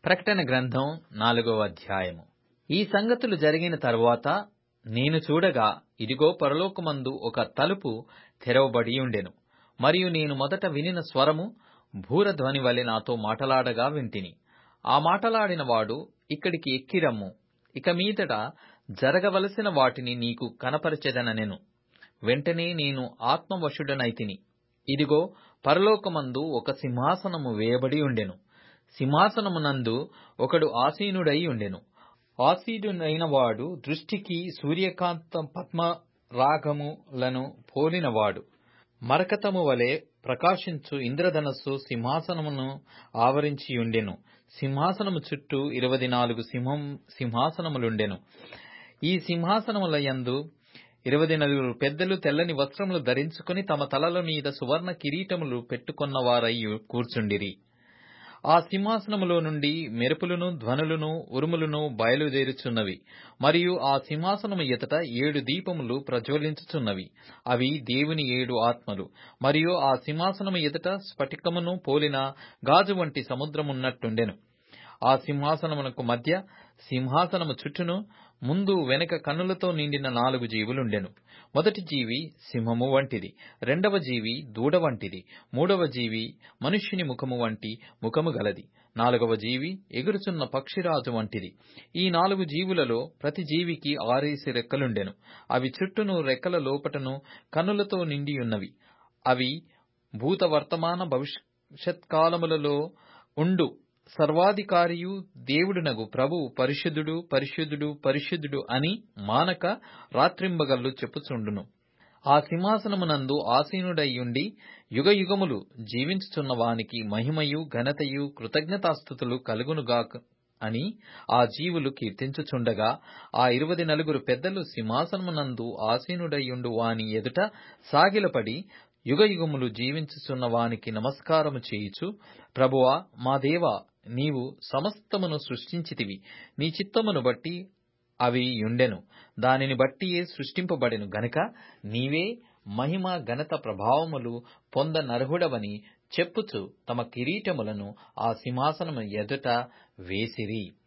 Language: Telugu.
ప్రకటన గ్రంథం నాలుగవ అధ్యాయము ఈ సంగతులు జరిగిన తరువాత నేను చూడగా ఇదిగో పరలోకమందు ఒక తలుపు తెరవబడి ఉండెను మరియు నేను మొదట వినిన స్వరము భూరధ్వని వలె నాతో మాటలాడగా వింటిని ఆ మాటలాడిన వాడు ఇక్కడికి ఎక్కిరమ్ము ఇక మీదట జరగవలసిన వాటిని నీకు కనపరచెదననెను వెంటనే నేను ఆత్మవశుడనైతిని ఇదిగో పరలోకమందు ఒక సింహాసనము వేయబడి ఉండెను సింహాసనమునందు ఒకడు ఆసీనుడై ఉండెను ఆసీనుడైన వాడు దృష్టికి సూర్యకాంత పద్మ రాగములను పోలినవాడు మరకతము వలె ప్రకాశించు ఇంద్రధనస్సు సింహాసనమును ఆవరించియుండెను సింహాసనము చుట్టూ ఇరవది నాలుగు సింహం సింహాసనములుండెను ఈ సింహాసనముల యందు ఇరవది నలుగురు పెద్దలు తెల్లని వస్త్రములు ధరించుకుని తమ తలల మీద సువర్ణ కిరీటములు పెట్టుకొన్నవారై కూర్చుండిరి ఆ సింహాసనములో నుండి మెరుపులను ధ్వనులను ఉరుములను బయలుదేరుచున్నవి మరియు ఆ సింహాసనము ఎదుట ఏడు దీపములు ప్రజ్వలించుచున్నవి అవి దేవుని ఏడు ఆత్మలు మరియు ఆ సింహాసనము ఎదుట స్ఫటికమును పోలిన గాజు వంటి సముద్రమున్నట్టుండెను ఆ సింహాసనమునకు మధ్య సింహాసనము చుట్టూను ముందు వెనక కన్నులతో నిండిన నాలుగు జీవులుండెను మొదటి జీవి సింహము వంటిది రెండవ జీవి దూడ వంటిది మూడవ జీవి మనుష్యుని ముఖము వంటి ముఖము గలది నాలుగవ జీవి ఎగురుచున్న పక్షిరాజు వంటిది ఈ నాలుగు జీవులలో ప్రతి జీవికి ఆరేసి రెక్కలుండెను అవి చుట్టూను రెక్కల లోపటను కన్నులతో నిండియున్నవి అవి భూత వర్తమాన భవిష్యత్కాలములలో ఉండు సర్వాధికారియు దేవుడునగు ప్రభువు పరిశుద్ధుడు పరిశుద్ధుడు పరిశుద్ధుడు అని మానక రాత్రింబగళ్ళు చెప్పుచుండును ఆ సింహాసనమునందు ఆసీనుడయ్యుండి యుగయుగములు జీవించుచున్న వానికి మహిమయు ఘనతయు కృతజ్ఞతాస్థుతులు కలుగునుగాక అని ఆ జీవులు కీర్తించుచుండగా ఆ ఇరువది నలుగురు పెద్దలు సింహాసనమునందు ఆసీనుడయ్యుండు వాని ఎదుట సాగిలపడి యుగయుగములు జీవించుచున్న వానికి నమస్కారము చేయుచు ప్రభువా మా దేవా నీవు సమస్తమును సృష్టించితివి నీ చిత్తమును బట్టి అవి యుండెను దానిని బట్టియే సృష్టింపబడెను గనుక నీవే మహిమ ఘనత ప్రభావములు పొంద నర్హుడవని చెప్పుచు తమ కిరీటములను ఆ సింహాసనము ఎదుట వేసిరి